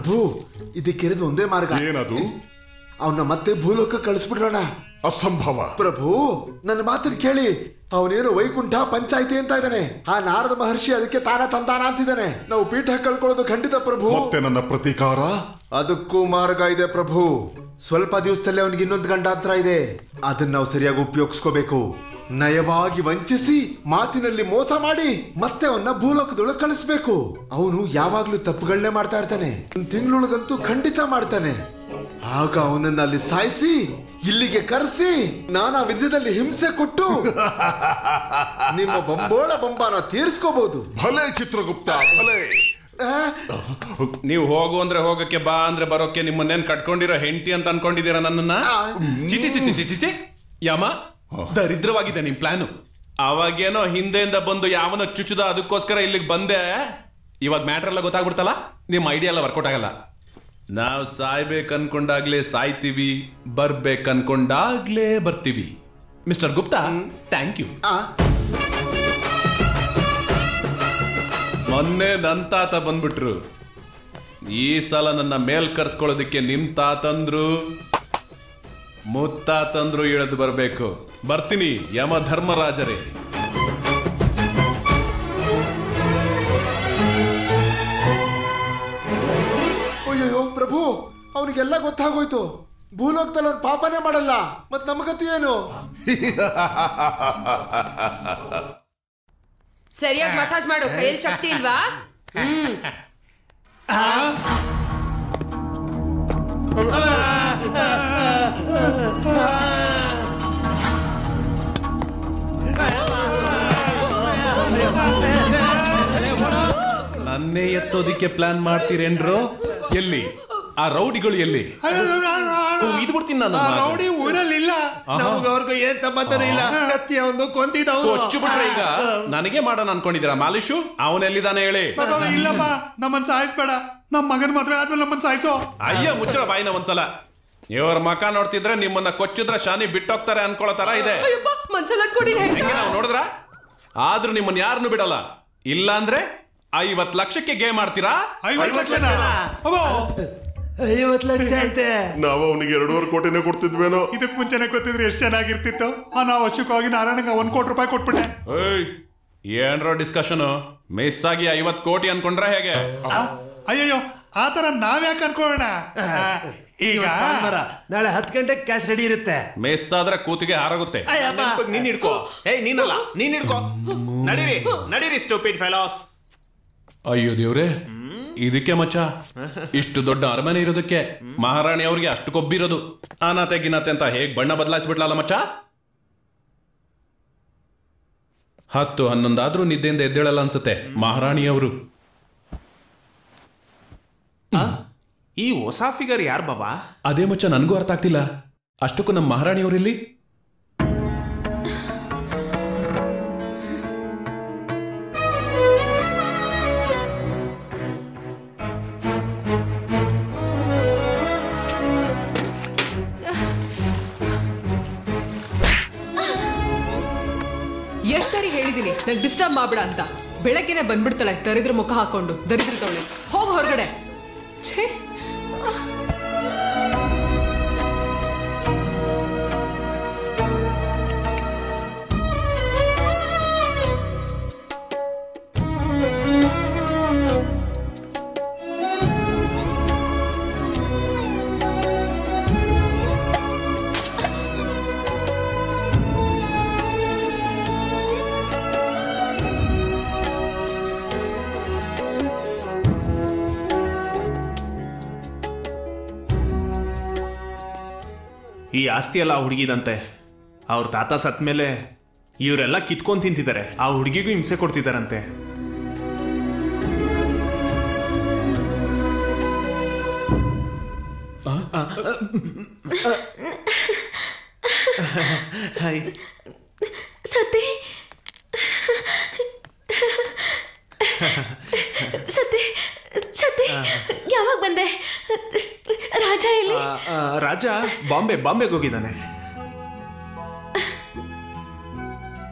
ಪ್ರಭು ಇದಕ್ಕಿರೋದು ಒಂದೇ ಮಾರ್ಗ ಏನದು ಅವನ್ನ ಮತ್ತೆ ಭೂಲೋಕ ಕಳಿಸ್ಬಿಡ್ರೋಣ ಅಸಂಭವ ಪ್ರಭು ನನ್ನ ಮಾತನ್ನ ಕೇಳಿ ಅವನೇನು ವೈಕುಂಠ ಪಂಚಾಯಿತಿ ಅಂತ ಇದ್ದಾನೆ ಆ ನಾರದ ಮಹರ್ಷಿ ಅದಕ್ಕೆ ತಾನ ತಂತಾನ ಅಂತಿದ್ದಾನೆ ನಾವು ಪೀಠ ಕಳ್ಕೊಳ್ಳೋದು ಖಂಡಿತ ಪ್ರಭು ಮತ್ತೆ ನನ್ನ ಪ್ರತೀಕಾರ ಅದಕ್ಕೂ ಮಾರ್ಗ ಇದೆ ಪ್ರಭು ಸ್ವಲ್ಪ ದಿವಸದಲ್ಲಿ ಅವನಿಗೆ ಇನ್ನೊಂದು ಗಂಡಾಂತರ ಇದೆ ಅದನ್ನ ನಾವು ಸರಿಯಾಗಿ ಉಪಯೋಗಿಸ್ಕೋಬೇಕು ನಯವಾಗಿ ವಂಚಿಸಿ ಮಾತಿನಲ್ಲಿ ಮೋಸ ಮಾಡಿ ಮತ್ತೆ ಅವನ್ನ ಭೂಲೋಕದೊಳಗೆ ಕಳಿಸ್ಬೇಕು ಅವನು ಯಾವಾಗ್ಲೂ ತಪ್ಪುಗಳನ್ನೇ ಮಾಡ್ತಾ ಇರ್ತಾನೆ ಒಂದ್ ತಿಂಗಳೊಳಗಂತೂ ಖಂಡಿತ ಮಾಡ್ತಾನೆ ಆಗ ಅವನನ್ನ ಅಲ್ಲಿ ಸಾಯಿಸಿ ಇಲ್ಲಿಗೆ ಕರೆಸಿ ನಾನಾ ವಿಧದಲ್ಲಿ ಹಿಂಸೆ ಕೊಟ್ಟು ನಿಮ್ಮ ಬಂಬೋಳ ಬಂಬಾನ ತೀರಿಸ್ಕೋಬಹುದು ಭಲೆ ಚಿತ್ರಗುಪ್ತ ಭಲೆ ನೀವು ಹೋಗು ಅಂದ್ರೆ ಹೋಗಕ್ಕೆ ಬಾ ಅಂದ್ರೆ ಬರೋಕೆ ನಿಮ್ಮನ್ನೇನ್ ಕಟ್ಕೊಂಡಿರೋ ಹೆಂಡತಿ ಅಂತ ಅನ್ಕೊಂಡಿದ್ದೀರಾ ನನ್ನನ್ನ ಚಿಚಿ ಚಿಚಿ ಚಿಚಿ ಚಿಚಿ ಯಮ ದರಿದ್ರವಾಗಿದೆ ನಿಮ್ ಪ್ಲಾನು ಅವಾಗೇನೋ ಹಿಂದೆಯಿಂದ ಬಂದು ಯಾವನ ಚುಚ್ಚುದ ಅದಕ್ಕೋಸ್ಕರ ಇಲ್ಲಿಗೆ ಬಂದೆ ಇವಾಗ ಮ್ಯಾಟ್ರ್ ಎಲ್ಲ ಗೊತ್ತಾಗ್ಬಿಡ್ತಲ್ಲ ನಿಮ್ ಐಡಿಯಾ ಎಲ್ಲ ವರ್ಕೌಟ್ ಆಗಲ್ಲ ನಾವ್ ಸಾಯ್ಬೇಕು ಅನ್ಕೊಂಡಾಗ್ಲೇ ಸಾಯ್ತೀವಿ ಬರ್ಬೇಕು ಅನ್ಕೊಂಡಾಗ್ಲೇ ಬರ್ತೀವಿ ಮಿಸ್ಟರ್ ಗುಪ್ತಾ ಥ್ಯಾಂಕ್ ಯು ಆ ಮೊನ್ನೆ ನನ್ ತಾತ ಬಂದ್ಬಿಟ್ರು ಈ ಸಲ ನನ್ನ ಮೇಲ್ ಕರ್ಸ್ಕೊಳ್ಳೋದಕ್ಕೆ ನಿಮ್ ತಾತಂದ್ರು ಮುತ್ತಾತಂದ್ರು ಇಳಿದು ಬರ್ಬೇಕು ಬರ್ತೀನಿ ಯಮ ಧರ್ಮರಾಜರೇ ಅಯ್ಯೋ ಪ್ರಭು ಅವನಿಗೆಲ್ಲ ಗೊತ್ತಾಗೋಯ್ತು ಭೂಲೋಕದಲ್ಲಿ ಅವ್ನು ಪಾಪನೇ ಮಾಡಲ್ಲ ಮತ್ ನಮಗತಿ ಏನು ಸರಿಯಾಗಿ ಮಸಾಜ್ ಮಾಡು ಕೈಯಲ್ಲಿ ಶಕ್ತಿ ಇಲ್ವಾ ಹ್ಮ್ ನನ್ನೇ ಎತ್ತೋದಿಕ್ಕೆ ಪ್ಲಾನ್ ಮಾಡ್ತೀರೇನ್ರು ಎಲ್ಲಿ ಆ ರೌಡಿಗಳು ಎಲ್ಲಿ ಓ, ಇದು ಬಿಡ್ತೀನಿ ನಾನು ರೌಡಿ ಊರಲ್ಲಿಲ್ಲ ನಮ್ಗೆ ಅವ್ರಿಗೂ ಏನ್ ಸಂಬಂಧನೂ ಇಲ್ಲ ಕತ್ತಿ ಅವನು ಕೊಂದಿದ್ದವನು ಕೊಚ್ಚು ಬಿಟ್ರೆ ಈಗ ನನಗೆ ಮಾಡೋಣ ಅನ್ಕೊಂಡಿದ್ದೀರಾ ಮಾಲಿಶು ಅವನೆಲ್ಲಿದ್ದಾನೆ ಹೇಳಿ ಇಲ್ಲಪ್ಪ ನಮ್ಮನ್ ಸಾಯಿಸ್ಬೇಡ ನಮ್ ಮಗನ್ ಮದ್ವೆ ಆದ್ಮೇಲೆ ನಮ್ಮನ್ ಸಾಯಿಸೋ ಅಯ್ಯ ಮುಚ್ಚರ ಬಾಯಿನ ಒಂದ್ಸಲ ಇವ್ರ ಮಕ ನೋಡ್ತಿದ್ರೆ ನಿಮ್ಮನ್ನ ಕೊಚ್ಚಿದ್ರೆ ಶಾನಿ ಬಿಟ್ಟೋಗ್ತಾರೆ ಅನ್ಕೊಳ್ಳೋ ತರ ಇದೆ ಅಯ್ಯಪ್ಪ ಮನ್ಸಲ್ಲಿ ಅನ್ಕೊಂಡಿದ್ದೆ ಹೆಂಗೆ ನಾವು ನೋಡಿದ್ರ ಆದ್ರೂ ನಿಮ್ಮನ್ನ ಯಾರನ್ನು ಬಿಡಲ್ಲ ಇಲ್ಲ ಅಂದ್ರೆ ಐವತ್ ಲಕ್ಷಕ್ಕೆ ಗೇಮ್ ಆಡ್ತೀರಾ ಐವತ್ತು ಲಕ್ಷ ಐವತ್ತು ಲಕ್ಷ ಅಂತೆ ನಾವು ಅವನಿಗೆ ಎರಡೂವರೆ ಕೋಟಿನೇ ಕೊಡ್ತಿದ್ವೇನೋ ಇದಕ್ ಮುಂಚೆನೆ ಗೊತ್ತಿದ್ರೆ ಎಷ್ಟು ಚೆನ್ನಾಗಿರ್ತಿತ್ತು ಅನಾವಶ್ಯಕವಾಗಿ ನಾರಾಯಣಗೆ ಒಂದ್ ಕೋಟಿ ರೂಪಾಯಿ ಕೊಟ್ಬಿಟ್ಟೆ ಏಯ್ ಏನ್ರೋ ಡಿಸ್ಕಷನ್ ಮಿಸ್ ಆಗಿ ಐವತ್ ಕೋಟಿ ಅನ್ಕೊಂಡ್ರೆ ಹೇಗೆ ಅಯ್ಯಯ್ಯೋ ಆತರ ನಾವ್ಯಾಕೆ ಅನ್ಕೊಳ್ಳೋಣ ಈಗ ನಾಳೆ ಹತ್ತು ಗಂಟೆಗೆ ಕ್ಯಾಶ್ ರೆಡಿ ಇರುತ್ತೆ ಮಿಸ್ ಆದ್ರೆ ಕೂತಿಗೆ ಹಾರಾಗುತ್ತೆ ನೀನ್ ಹಿಡ್ಕೋ ಏಯ್ ನೀನಲ್ಲ ನೀನ್ ಹಿಡ್ಕೋ ನಡೀರಿ ನಡೀರಿ ಸ್ಟೂಪಿಡ್ ಫೆಲಾಸ್ ಅಯ್ಯೋ ದೇವ್ರೆ ಇದಕ್ಕೆ ಮಚ್ಚ ಇಷ್ಟು ದೊಡ್ಡ ಅರಮನೆ ಇರೋದಕ್ಕೆ ಮಹಾರಾಣಿ ಅವ್ರಿಗೆ ಅಷ್ಟು ಕೊಬ್ಬಿರೋದು ಅನಾತೆ ಗಿನಾತೆ ಅಂತ ಹೇಗ್ ಬಣ್ಣ ಬದಲಾಯಿಸ್ಬಿಡ್ಲಲ್ಲ ಮಚ್ಚ ಹತ್ತು ಹನ್ನೊಂದಾದ್ರೂ ನಿದ್ದೆಯಿಂದ ಎದ್ದೇಳಲ್ಲ ಅನ್ಸುತ್ತೆ ಮಹಾರಾಣಿಯವರು ಈ ಹೊಸ ಫಿಗರ್ ಯಾರ್ ಬಾಬಾ ಅದೇ ಮಚ್ಚ ನನಗೂ ಅರ್ಥ ಆಗ್ತಿಲ್ಲ ಅಷ್ಟಕ್ಕೂ ನಮ್ಮ ಮಹಾರಾಣಿಯವರಿಲ್ಲಿ ಎಷ್ಟ್ ಸರಿ ಹೇಳಿದೀನಿ ನಂಗೆ ಡಿಸ್ಟರ್ಬ್ ಮಾಡ್ಬೇಡ ಅಂತ ಬೆಳಗ್ಗೆನೆ ಬಂದ್ಬಿಡ್ತಾಳೆ ದರಿದ್ರ ಮುಖ ಹಾಕೊಂಡು ದರಿದ್ರ ತವಳೆ ಹೋಗ್ ಹೊರಗಡೆ ಛೇ ಈ ಆಸ್ತಿ ಎಲ್ಲ ಆ ಹುಡುಗಿದಂತೆ ಅವ್ರ ತಾತ ಸತ್ ಮೇಲೆ ಇವರೆಲ್ಲ ಕಿತ್ಕೊಂಡ್ ತಿಂತಿದ್ದಾರೆ ಆ ಹುಡುಗಿಗೂ ಹಿಂಸೆ ಕೊಡ್ತಿದಾರಂತೆ ಹಾಯ್ ಸತಿ ಸತಿ ಸತಿ ಯಾವಾಗ ಬಂದೆ ರಾಜ ಎಲ್ಲಿ ಆ, ಆ, ರಾಜ ಬಾಂಬೆ ಬಾಂಬೆಗೆ ಹೋಗಿದ್ದಾನೆ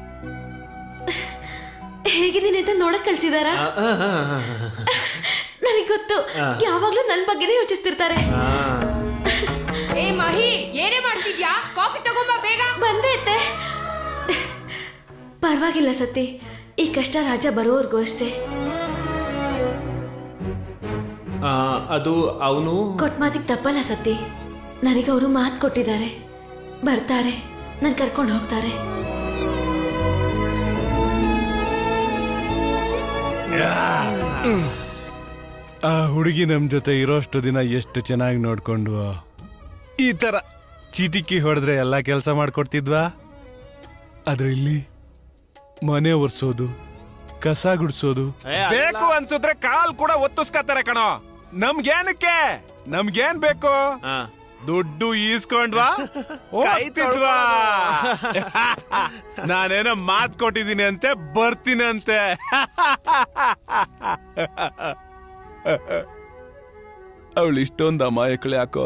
ಹೇಗಿದ್ದೀನಿ ಅಂತ ನೋಡಕ್ ಕಳ್ಸಿದಾರಾ ನನಗೆ ನನಗ್ ಗೊತ್ತು ಯಾವಾಗ್ಲೂ ನನ್ ಬಗ್ಗೆನೇ ಯೋಚಿಸ್ತಿರ್ತಾರೆ ಏ ಮಹಿ ಏನೇ ಮಾಡ್ತಿದ್ಯಾ ಕಾಫಿ ತಗೊಂಬ ಬೇಗ ಬಂದೆ ಅತ್ತೆ ಪರವಾಗಿಲ್ಲ ಸತಿ ಈ ಕಷ್ಟ ರಾಜ ಬರೋವರೆಗೂ ಅಷ್ಟೇ ಆ, ಅದು ಅವನು ಕೊಟ್ ಮಾತಿಗೆ ತಪ್ಪಲ್ಲ ಸತಿ ನನಗೆ ಅವರು ಮಾತು ಕೊಟ್ಟಿದ್ದಾರೆ ಬರ್ತಾರೆ ನನ್ ಕರ್ಕೊಂಡು ಹೋಗ್ತಾರೆ ಆ ಹುಡುಗಿ ನಮ್ ಜೊತೆ ಇರೋಷ್ಟು ದಿನ ಎಷ್ಟು ಚೆನ್ನಾಗಿ ನೋಡ್ಕೊಂಡ್ವು ಈ ತರ ಚೀಟಿಕಿ ಹೊಡೆದ್ರೆ ಎಲ್ಲ ಕೆಲಸ ಮಾಡ್ಕೊಡ್ತಿದ್ವಾ ಆದ್ರೆ ಇಲ್ಲಿ ಮನೆ ಒರ್ಸೋದು ಕಸ ಗುಡ್ಸೋದು ಬೇಕು ಅನ್ಸಿದ್ರೆ ಕಾಲ್ ಕೂಡ ಒತ್ತಿಸ್ಕತ್ತಾರೆ ಕಣೋ ನಮ್ಗೇನಕ್ಕೆ ನಮ್ಗೇನ್ ಬೇಕು ದುಡ್ಡು ಈಸ್ಕೊಂಡ್ವಾ ಹೋಗ್ತಿದ್ವಾ ನಾನೇನೋ ಮಾತ್ ಕೊಟ್ಟಿದ್ದೀನಿ ಅಂತೆ ಬರ್ತೀನಿ ಅಂತೆ ಅವಳು ಇಷ್ಟೊಂದು ಅಮಾಯಕಳೆ ಯಾಕೋ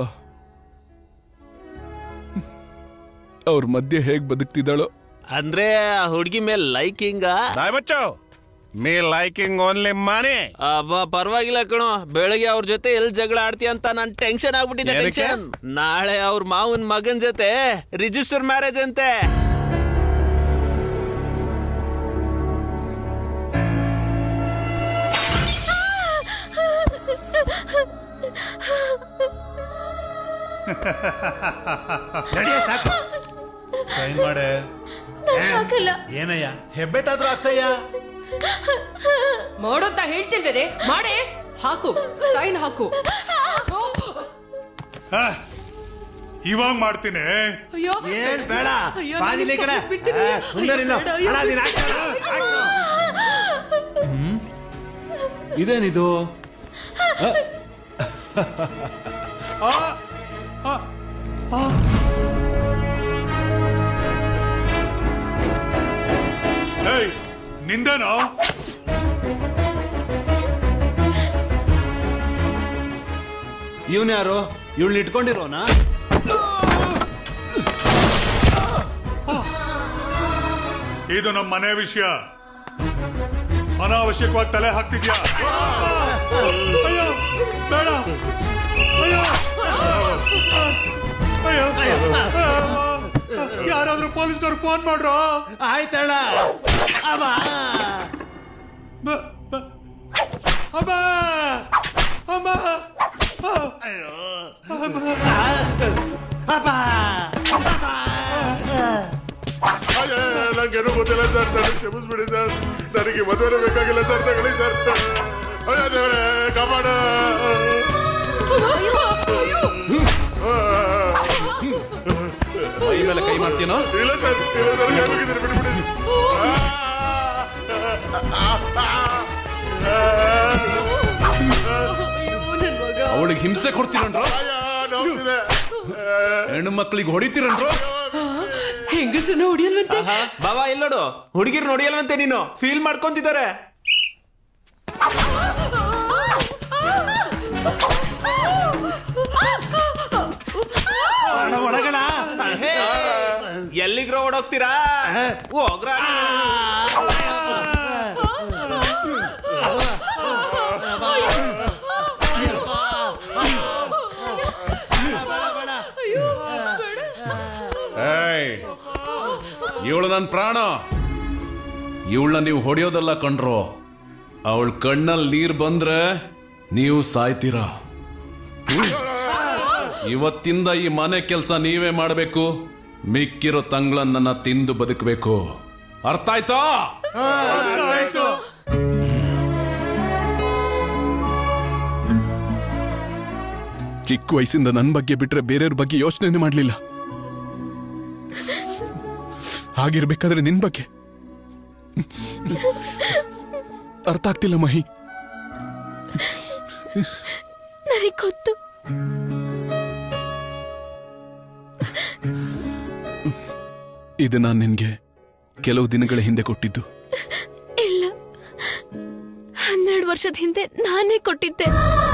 ಅವ್ರ ಮಧ್ಯೆ ಹೇಗ್ ಬದುಕ್ತಿದ್ದಾಳೋ ಅಂದ್ರೆ ಆ ಹುಡುಗಿ ಮೇಲೆ ಲೈಕಿಂಗ ಬಾಯ್ ಬಚ್ಚೋ ಮೇ ಲೈಕಿಂಗ್ ಓನ್ಲಿ ಮನೆ ಪರವಾಗಿಲ್ಲ ಕಣೋ ಬೆಳಗ್ಗೆ ಅವ್ರ ಜೊತೆ ಎಲ್ಲಿ ಜಗಳ ಆಡ್ತೀಯ ಅಂತ ನನ್ ಟೆನ್ಷನ್ ಆಗ್ಬಿಟ್ಟಿದೆ ಏನಕ್ಕೆ? ಟೆನ್ಷನ್ ನಾಳೆ ಅವ್ರ ಮಾವನ್ ಮಗನ್ ಜೊತೆ ರಿಜಿಸ್ಟರ್ ಮ್ಯಾರೇಜ್ ಅಂತೆ ನಡಿಯ ಸಾಕು ಸೈನ್ ಮಾಡೆ ನಾನ್ ಹಾಕಲ್ಲ ಏನಯ್ಯ ಹೆಬ್ಬೆಟ್ಟಾದ್ರೂ ಹಾಕ್ಸಯ್ಯ ಮಾಡು ಅಂತ ಹೇಳ್ತಿದ್ದೇನೆ ಮಾಡೇ ಹಾಕು ಸೈನ್ ಹಾಕು ಇವಾಗ ಮಾಡ್ತೀನಿ ಅಯ್ಯೋ ಏನ್ ಬೇಡ ಅಯ್ಯೋ, ಬಾದಿಲಿ ಕಡೆ ನಾನು ಬಿಡ್ತೀನಿ. ಮುಂದೆ ನಿಲ್ಲು. ಅಯ್ಯೋ, ಬೇಡ, ಅಣ್ಣ, ನೀನ್ ಹಾಕ್ಸಲ್ಲ. ಹಾಕ್ಸು. ಹ್ಮ್? ಇದೇನಿದು ಏಯ್ ನಿಂದೇನೋ ಇವನ್ ಯಾರು ಇವಳನ್ನ ಇಟ್ಕೊಂಡಿರೋನಾ ಇದು ನಮ್ಮ ಮನೆ ವಿಷಯ ಅನಾವಶ್ಯಕವಾಗಿ ತಲೆ ಹಾಕ್ತಿದ್ಯಾ ಅಯ್ಯೋ ಬೇಡ ಅಯ್ಯೋ ಅಯ್ಯೋ ಯಾರಾದ್ರೂ ಪೊಲೀಸ್ನವ್ರು ಫೋನ್ ಮಾಡ್ರೋ ಆಯ್ತಣ್ಣ ಅಬ್ಬ ಬ- ಬ- ಅಮ್ಮ ಅಮ್ಮ ಅಯ್ಯೋ ಅಬ್ಬ ನಂಗೇನು ಗೊತ್ತಿಲ್ಲ ಸರ್ ನನಗೆ ಕ್ಷಮಿಸ್ಬಿಡಿ ಸರ್ ನನಗೆ ಮದುವೆ ಬೇಕಾಗಿಲ್ಲ ಸರ್ ತಗೊಳ್ಳಿ ಸರ್ ಅಯ್ಯೋ ದೇವರೇ ಕಾಪಾಡ ಮೈ ಮೇಲೆ ಕೈ ಮಾಡ್ತೀನೋ ಇಲ್ಲ ಸರ್ ಇಲ್ಲ ಸರ್ ಕೈ ಮುಗಿದಿರಿ ಬಿಟ್ಬಿಡಿ ಅವಳಿಗೆ ಹಿಂಸೆ ಕೊಡ್ತೀರನ್ರೋ ನೋಡ್ತಿದೆ ಹೆಣ್ಣು ಮಕ್ಕಳಿಗೆ ಹೊಡಿತೀರನ್ರೋ ಹೆಂಗಸನ್ನ ಹೊಡಿಯಲ್ವಂತೆ ಬಾಬಾ ಇಲ್ಲೋಡು ಹುಡುಗಿರ್ ನೋಡಿಯಲ್ವಂತೆ ನೀನು ಫೀಲ್ ಮಾಡ್ಕೊಂತಿದ್ದಾರೆ ಅಣ್ಣ, ಒಳಗಣ ಎಲ್ಲಿಗ್ರೋ ಓಡೋಗ್ತೀರಾ ಹೋಗ್ರ ಏಯ್ ಇವಳು ನನ್ನ ಪ್ರಾಣ ಇವಳನ್ನ ನೀವು ಹೊಡೆಯೋದಲ್ಲ ಕಣ್ರೋ ಅವಳ ಕಣ್ಣಲ್ಲಿ ನೀರ್ ಬಂದ್ರೆ ನೀವು ಸಾಯ್ತೀರಾ ಇವತ್ತಿಂದ ಈ ಮನೆ ಕೆಲಸ ನೀವೇ ಮಾಡಬೇಕು ಮಿಕ್ಕಿರೋ ತಂಗ್ಳನ್ನ ತಿಂದು ಬದುಕಬೇಕು ಅರ್ಥ ಆಯ್ತಾ ಆಯ್ತು ಚಿಕ್ಕ ವಯಸ್ಸಿಂದ ನನ್ನ ಬಗ್ಗೆ ಬಿಟ್ರೆ ಬೇರೆಯವ್ರ ಬಗ್ಗೆ ಯೋಚನೆ ಮಾಡ್ಲಿಲ್ಲ ಹಾಗಿರ್ಬೇಕಾದ್ರೆ ನಿನ್ ಬಗ್ಗೆ ಅರ್ಥ ಆಗ್ತಿಲ್ಲ ಮಹಿ ನನಗ್ ಗೊತ್ತು ಇದು ನಾನು ನಿನ್ಗೆ ಕೆಲವು ದಿನಗಳ ಹಿಂದೆ ಕೊಟ್ಟಿದ್ದು ಇಲ್ಲ ಹನ್ನೆರಡು ವರ್ಷದ ಹಿಂದೆ ನಾನೇ ಕೊಟ್ಟಿದ್ದೆ